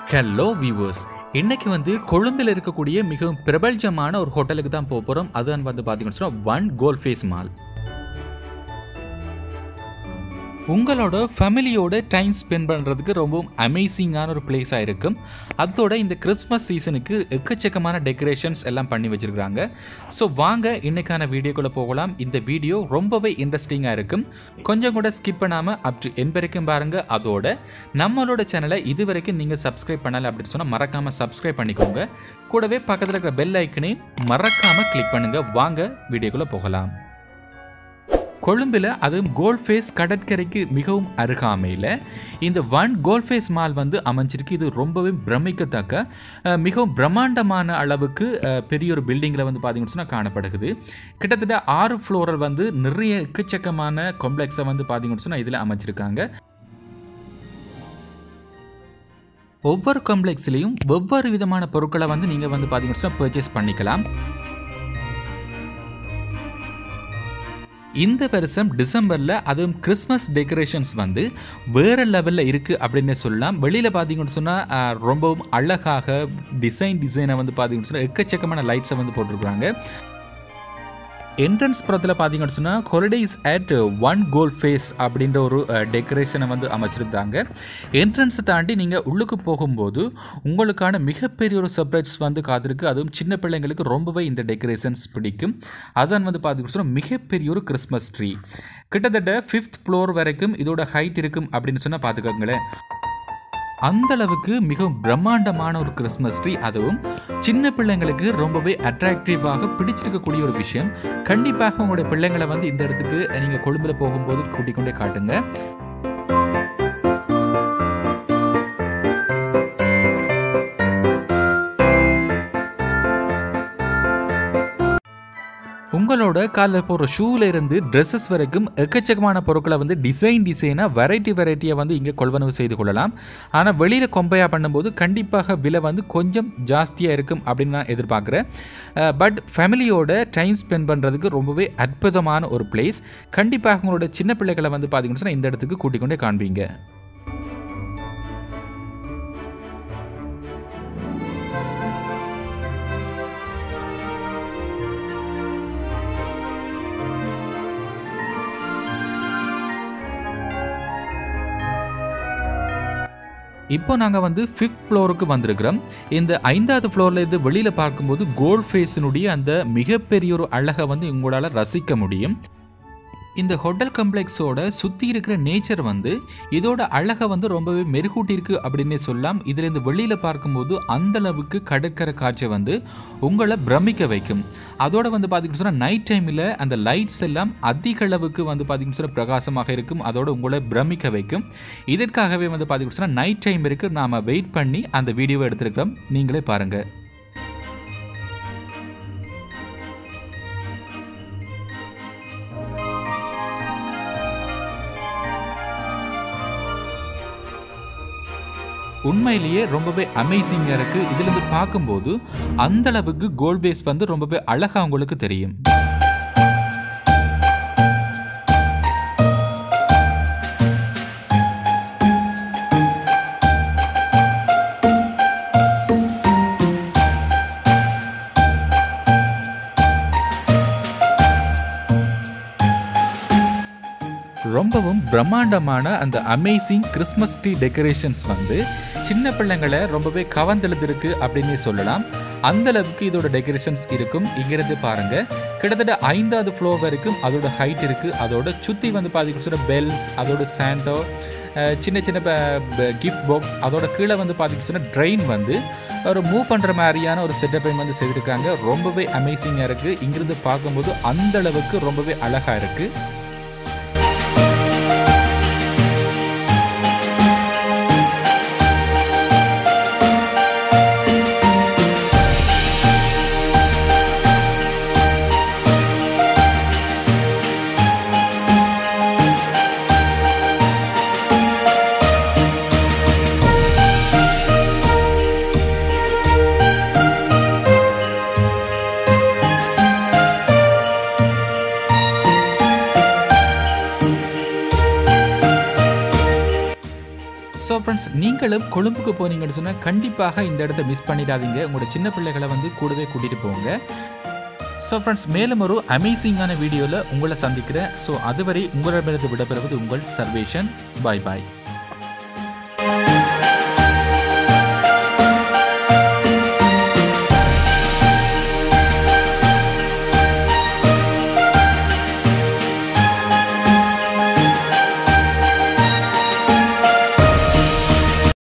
hello viewers இன்னைக்கு வந்து கொழும்பில் இருக்கக்கூடிய மிகவும் பிரபல்யமான ஒரு ஹோட்டலுக்கு தான் போக போகிறோம் அதுதான் வந்து பார்த்தீங்கன்னு சொன்னால் ஒன் கோல் ஃபேஸ் மால் உங்களோட ஃபேமிலியோட டைம் ஸ்பெண்ட் பண்ணுறதுக்கு ரொம்பவும் அமேசிங்கான ஒரு பிளேஸாக இருக்கும் அதோட இந்த கிறிஸ்மஸ் சீசனுக்கு எக்கச்சக்கமான டெக்கரேஷன்ஸ் எல்லாம் பண்ணி வச்சுருக்காங்க ஸோ வாங்க இன்னைக்கான வீடியோக்குள்ளே போகலாம் இந்த வீடியோ ரொம்பவே இன்ட்ரெஸ்டிங்காக இருக்கும் கொஞ்சம் கூட ஸ்கிப் பண்ணாமல் அப்படி என் வரைக்கும் பாருங்கள் அதோட நம்மளோட சேனலை இது வரைக்கும் நீங்கள் சப்ஸ்கிரைப் பண்ணலை அப்படின்னு சொன்னால் மறக்காமல் சப்ஸ்கிரைப் பண்ணிக்கோங்க கூடவே பக்கத்தில் இருக்கிற பெல் ஐக்கனையும் மறக்காமல் கிளிக் பண்ணுங்கள் வாங்க வீடியோக்குள்ளே போகலாம் கொழும்பில் அதுவும் கோல்ஃபேஸ் கடற்கரைக்கு மிகவும் அருகாமையில் இந்த ஒன் கோல்ஃபேஸ் மால் வந்து அமைஞ்சிருக்கு இது ரொம்பவே பிரமிக்கத்தக்க அஹ், மிகவும் பிரம்மாண்டமான அளவுக்கு அஹ், பெரிய ஒரு பில்டிங்கில் வந்து பார்த்தீங்கன்னு சொன்னால் காணப்படுகிறது கிட்டத்தட்ட ஆறு ஃப்ளோரில் வந்து நிறைய எக்கச்சக்கமான காம்ப்ளெக்ஸை வந்து பார்த்தீங்கன்னு சொன்னால் இதில் அமைச்சிருக்காங்க ஒவ்வொரு காம்ப்ளெக்ஸ்லேயும் ஒவ்வொரு விதமான பொருட்களை வந்து நீங்கள் வந்து பார்த்தீங்கன்னு சொன்னால் பர்ச்சேஸ் பண்ணிக்கலாம் இந்த வருஷம் டிசம்பரில் அதுவும் கிறிஸ்மஸ் டெக்கரேஷன்ஸ் வந்து வேறு லெவலில் இருக்குது அப்படின்னு சொல்லலாம் வெளியில் பார்த்தீங்கன்னு சொன்னால் ரொம்பவும் அழகாக டிசைன் டிசைனை வந்து பார்த்தீங்கன்னு சொன்னால் எக்கச்சக்கமான லைட்ஸை வந்து போட்டிருக்காங்க என்ட்ரன்ஸ் புறத்தில் பார்த்தீங்கன்னு சொன்னால் holidays at One Galle Face அப்படின்ற ஒரு டெக்கரேஷனை வந்து அமைச்சிருந்தாங்க என்ட்ரன்ஸை தாண்டி நீங்கள் உள்ளுக்கு போகும்போது உங்களுக்கான மிகப்பெரிய ஒரு சர்ப்ரைஸ் வந்து காத்திருக்கு அதுவும் சின்ன பிள்ளைங்களுக்கு ரொம்பவே இந்த டெக்கரேஷன்ஸ் பிடிக்கும் அதான் வந்து பார்த்தீங்கன்னு சொன்னால் மிகப்பெரிய ஒரு கிறிஸ்மஸ் ட்ரீ கிட்டத்தட்ட ஃபிஃப்த் ஃப்ளோர் வரைக்கும் இதோட ஹைட் இருக்கும் அப்படின்னு சொன்னால் பார்த்துக்கோங்களேன் அந்த அளவுக்கு மிகவும் பிரம்மாண்டமான ஒரு கிறிஸ்மஸ் ட்ரீ அதுவும் சின்ன பிள்ளைங்களுக்கு ரொம்பவே அட்ராக்டிவாக பிடிச்சிருக்கக்கூடிய ஒரு விஷயம் கண்டிப்பாக உங்களுடைய பிள்ளைங்களை வந்து இந்த இடத்துக்கு நீங்கள் கொழும்பில் போகும்போது கூட்டிக் கொண்டே காட்டுங்க உங்களோட காலில் போடுற ஷூல இருந்து ட்ரெஸ்ஸஸ் வரைக்கும் எக்கச்சக்கமான பொருட்களை வந்து டிசைன் டிசைனாக வெரைட்டி வெரைட்டியாக வந்து இங்கே கொள்வனவு செய்து கொள்ளலாம் ஆனால் வெளியில் கொம்பையாக பண்ணும்போது கண்டிப்பாக விலை வந்து கொஞ்சம் ஜாஸ்தியாக இருக்கும் அப்படின்னு நான் எதிர்பார்க்குறேன் பட் ஃபேமிலியோட டைம் ஸ்பெண்ட் பண்ணுறதுக்கு ரொம்பவே அற்புதமான ஒரு பிளேஸ் கண்டிப்பாக உங்களோட சின்ன பிள்ளைகளை வந்து பார்த்தீங்கன்னு சொன்னால் இந்த இடத்துக்கு கூட்டிக் கொண்டே காண்பீங்க இப்போ நாங்கள் வந்து ஃபிஃப்த் ஃப்ளோருக்கு வந்திருக்கிறோம் இந்த ஐந்தாவது ஃப்ளோரில் இருந்து வெளியில் பார்க்கும்போது கோல்ட் ஃபேஸினுடைய அந்த மிகப்பெரிய ஒரு அழகை வந்து உங்களால் ரசிக்க முடியும் இந்த ஹோட்டல் காம்ப்ளெக்ஸோட சுற்றி இருக்கிற நேச்சர் வந்து இதோட அழகை வந்து ரொம்பவே மெருகூட்டியிருக்கு அப்படின்னே சொல்லலாம் இதுலேருந்து வெளியில் பார்க்கும்போது அந்த அளவுக்கு கடற்கரை காட்சி வந்து உங்களை பிரமிக்க வைக்கும் அதோட வந்து பார்த்தீங்கன்னு சொன்னால் நைட் டைமில் அந்த லைட்ஸ் எல்லாம் அதிக அளவுக்கு வந்து பார்த்தீங்கன்னு சொன்னால் பிரகாசமாக இருக்கும் அதோட உங்களை பிரமிக்க வைக்கும் இதற்காகவே வந்து பார்த்தீங்கன்னு சொன்னால் நைட் டைம் இருக்கு நாம் வெயிட் பண்ணி அந்த வீடியோவை எடுத்திருக்கிறோம் நீங்களே பாருங்கள் உண்மையிலேயே ரொம்பவே அமேசிங்காக இருக்குது இதுலேருந்து பார்க்கும்போது அந்த அளவுக்கு கோல்ட் பேஸ் வந்து ரொம்பவே அழகாக உங்களுக்கு தெரியும் ரொம்பவும் பிரம்மாண்டமான அந்த அமேசிங் கிறிஸ்மஸ் ட்ரீ டெக்கரேஷன்ஸ் வந்து சின்ன பிள்ளைங்களை ரொம்பவே கவர்ந்தெழுதிருக்கு அப்படின்னே சொல்லலாம் அந்த அளவுக்கு இதோட டெக்கரேஷன்ஸ் இருக்கும் இங்கிருந்து பாருங்க கிட்டத்தட்ட ஐந்தாவது ஃப்ளோர் வரைக்கும் அதோட ஹைட் இருக்கு அதோட சுற்றி வந்து பார்த்தீங்கன்னா பெல்ஸ் அதோட சாண்டோ சின்ன சின்ன கிஃப்ட் பாக்ஸ் அதோட கீழே வந்து பார்த்தீங்கன்னா ட்ரெயின் வந்து ஒரு மூவ் பண்ணுற மாதிரியான ஒரு செட்டப்பை வந்து செய்திருக்காங்க ரொம்பவே அமேசிங்காக இருக்குது இங்கிருந்து பார்க்கும்போது அந்த அளவுக்கு ரொம்பவே அழகாக இருக்குது ஃப்ரெண்ட்ஸ் நீங்களும் கொழும்புக்கு போனீங்கன்னு சொன்னால் கண்டிப்பாக இந்த இடத்த மிஸ் பண்ணிடாதீங்க உங்களோட சின்ன பிள்ளைகளை வந்து கூடவே கூட்டிகிட்டு போங்க ஸோ ஃப்ரெண்ட்ஸ் மேலும் ஒரு அமேசிங்கான வீடியோவில் உங்களை சந்திக்கிறேன் ஸோ அதுவரை உங்களிடமிருந்து விடைபெறுவது உங்கள் சர்வேஷன் பாய் பாய்